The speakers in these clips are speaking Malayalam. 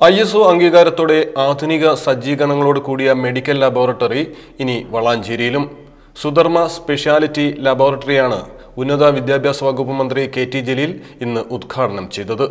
ഐ എസ് ഒ അംഗീകാരത്തോടെ ആധുനിക സജ്ജീകരണങ്ങളോട് കൂടിയ മെഡിക്കൽ ലബോറട്ടറി ഇനി വളാഞ്ചേരിയിലും സുധർമ്മ സ്പെഷ്യാലിറ്റി ലബോറട്ടറിയാണ് ഉന്നത വിദ്യാഭ്യാസ വകുപ്പ് മന്ത്രി കെ ടി ജലീൽ ഇന്ന് ഉദ്ഘാടനം ചെയ്തത്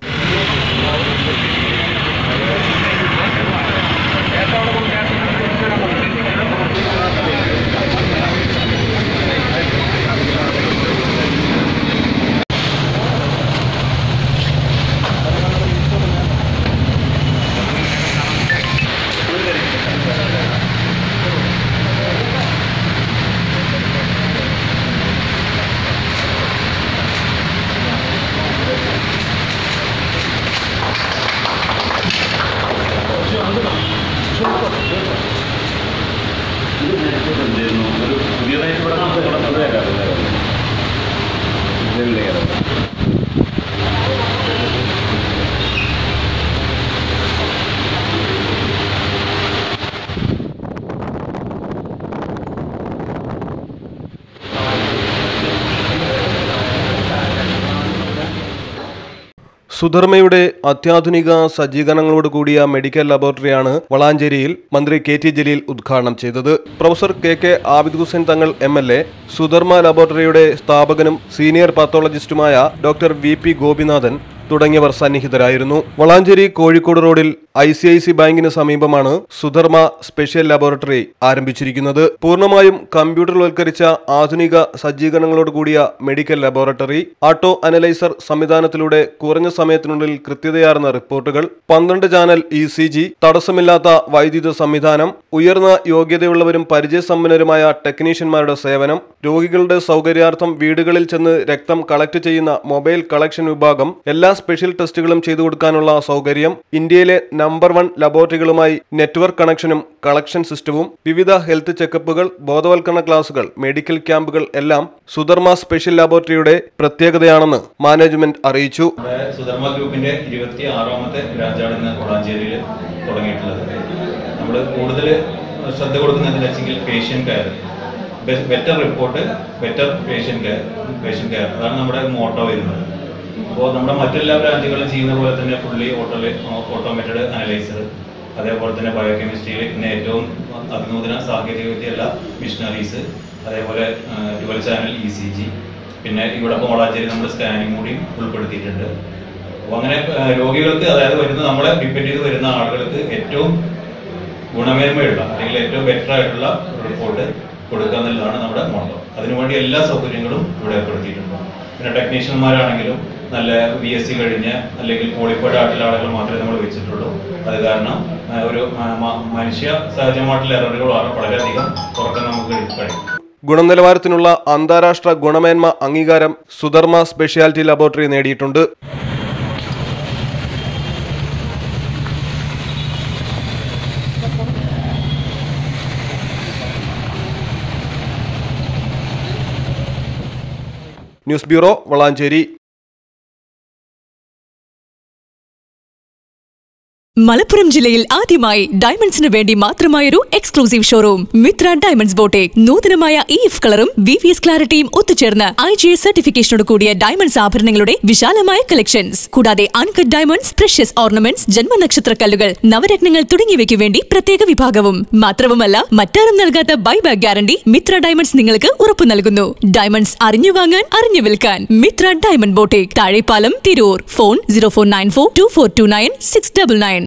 ഇത് നേരത്തെ എന്തിരുന്നു ഒരു പുതിയതായിട്ട് ഇവിടെ തുടങ്ങുന്നതല്ല സുധർമ്മയുടെ അത്യാധുനിക സജ്ജീകരണങ്ങളോട് കൂടിയ മെഡിക്കൽ ലബോറട്ടറിയാണ് വളാഞ്ചേരിയിൽ മന്ത്രി കെ ടി ജലീൽ ഉദ്ഘാടനം ചെയ്തത് professor K K Abid Hussain Thangal M L A Sudharma ലബോറട്ടറിയുടെ സ്ഥാപകനും സീനിയർ പാത്തോളജിസ്റ്റുമായ ഡോക്ടർ വി പി ഗോപിനാഥൻ തുടങ്ങിയവർ സന്നിഹിതരായിരുന്നു വളാഞ്ചേരി കോഴിക്കോട് റോഡിൽ ഐ സി ഐ സി ബാങ്കിന് സമീപമാണ് സുധർമ്മ സ്പെഷ്യൽ ലബോറട്ടറി ആരംഭിച്ചിരിക്കുന്നത് പൂർണ്ണമായും കമ്പ്യൂട്ടറിൽവൽക്കരിച്ച ആധുനിക സജ്ജീകരണങ്ങളോട് കൂടിയ മെഡിക്കൽ ലബോറട്ടറി ആട്ടോ അനലൈസർ സംവിധാനത്തിലൂടെ കുറഞ്ഞ സമയത്തിനുള്ളിൽ കൃത്യതയാർന്ന റിപ്പോർട്ടുകൾ പന്ത്രണ്ട് ചാനൽ ഇ സി ജി തടസ്സമില്ലാത്ത വൈദ്യുത സംവിധാനം ഉയർന്ന യോഗ്യതയുള്ളവരും പരിചയസമ്പന്നരുമായ ടെക്നീഷ്യന്മാരുടെ സേവനം രോഗികളുടെ സൗകര്യാർത്ഥം വീടുകളിൽ ചെന്ന് രക്തം കളക്ട് ചെയ്യുന്ന മൊബൈൽ കളക്ഷൻ വിഭാഗം എല്ലാ സ്പെഷ്യൽ ടെസ്റ്റുകളും ചെയ്തു കൊടുക്കാനുള്ള സൗകര്യം ഇന്ത്യയിലെ നമ്പർ വൺ ലബോറട്ടറികളുമായി നെറ്റ്വർക്ക് കണക്ഷനും കളക്ഷൻ സിസ്റ്റവും വിവിധ ഹെൽത്ത് ചെക്കപ്പുകൾ ബോധവൽക്കരണ ക്ലാസുകൾ മെഡിക്കൽ ക്യാമ്പുകൾ എല്ലാം സുധർമ്മ സ്പെഷ്യൽ ലബോറട്ടറിയുടെ പ്രത്യേകതയാണെന്ന് മാനേജ്മെന്റ് അറിയിച്ചു നമ്മുടെ സുധർമ്മ ഗ്രൂപ്പിന്റെ ഇരുപത്തി ആറാമത്തെ ബ്രാഞ്ചാണ് ഇന്ന് കൊളാഞ്ചേരിയിൽ തുടങ്ങിയിട്ടുള്ളത് നമ്മൾ കൂടുതൽ ശ്രദ്ധ കൊടുക്കുന്നത് വെച്ചെങ്കിൽ patient care better report better patient care patient care അതാണ് നമ്മുടെ മോട്ടോ വരുന്നത് അപ്പോൾ നമ്മുടെ മറ്റെല്ലാ ബ്രാഞ്ചുകളും ചെയ്യുന്ന പോലെ തന്നെ ഫുള്ളി ഓട്ടോ ഓട്ടോമേറ്റഡ് അനലൈസർ അതേപോലെ തന്നെ ബയോകെമിസ്ട്രിയിൽ ഇന്ന് ഏറ്റവും അതിനൂതന സാങ്കേതിക വിദ്യയുള്ള മിഷനറീസ് അതേപോലെ twelve channel E C G പിന്നെ ഇവിടെ കോളാഞ്ചേരി നമ്മൾ സ്കാനിങ് കൂടി ഉൾപ്പെടുത്തിയിട്ടുണ്ട് അപ്പോൾ അങ്ങനെ ആ, രോഗികൾക്ക് അതായത് വരുന്ന നമ്മളെ ഡിപ്പെൻഡ് ചെയ്ത് വരുന്ന ആളുകൾക്ക് ഏറ്റവും ഗുണമേന്മയുള്ള അല്ലെങ്കിൽ ഏറ്റവും ബെറ്റർ ആയിട്ടുള്ള റിപ്പോർട്ട് കൊടുക്കുക എന്നുള്ളതാണ് നമ്മുടെ മോട്ടോ അതിനുവേണ്ടി എല്ലാ സൗകര്യങ്ങളും ഇവിടെ ഏർപ്പെടുത്തിയിട്ടുണ്ട് പിന്നെ ടെക്നീഷ്യന്മാരാണെങ്കിലും നല്ല ബി എസ് സി കഴിഞ്ഞ അല്ലെങ്കിൽ ക്വാളിഫൈഡ് ആയിട്ടുള്ള ആളുകൾ മാത്രമേ നമ്മൾ വെച്ചിട്ടുള്ളൂ അത് കാരണം ആ, ഒരു മ- മ- മനുഷ്യ സഹജമായിട്ടുള്ള എററുകൾ വളരെയധികം കുറക്കാൻ നമുക്ക് കഴിയും ഗുണനിലവാരത്തിനുള്ള അന്താരാഷ്ട്ര ഗുണമേന്മ അംഗീകാരം സുധർമ്മ സ്പെഷ്യാലിറ്റി ലബോറട്ടറി നേടിയിട്ടുണ്ട് ന്യൂസ് ബ്യൂറോ വളാഞ്ചേരി മലപ്പുറം ജില്ലയിൽ ആദ്യമായി ഡയമണ്ട്സിന് വേണ്ടി മാത്രമായൊരു exclusive showroom Mitra diamonds boutique നൂതനമായ ഇ എഫ് കളറും വി വി എസ് ക്ലാരിറ്റിയും ഒത്തുചേർന്ന് ഐ ജി എസ് സർട്ടിഫിക്കേഷനോട് കൂടിയ ഡയമണ്ട്സ് ആഭരണങ്ങളുടെ വിശാലമായ കളക്ഷൻസ് കൂടാതെ അൺകട്ട് ഡയമണ്ട്സ് പ്രഷ്യസ് ഓർണമെന്റ്സ് ജന്മനക്ഷത്ര കല്ലുകൾ നവരത്നങ്ങൾ തുടങ്ങിയവയ്ക്ക് വേണ്ടി പ്രത്യേക വിഭാഗവും മാത്രവുമല്ല മറ്റാരും നൽകാത്ത ബൈബാക്ക് ഗ്യാരണ്ടി മിത്ര ഡയമണ്ട്സ് നിങ്ങൾക്ക് ഉറപ്പു നൽകുന്നു ഡയമണ്ട്സ് അറിഞ്ഞു വാങ്ങാൻ അറിഞ്ഞു വിൽക്കാൻ Mitra diamond boutique Thazhepalam Tirur phone zero four nine four two four two nine six double nine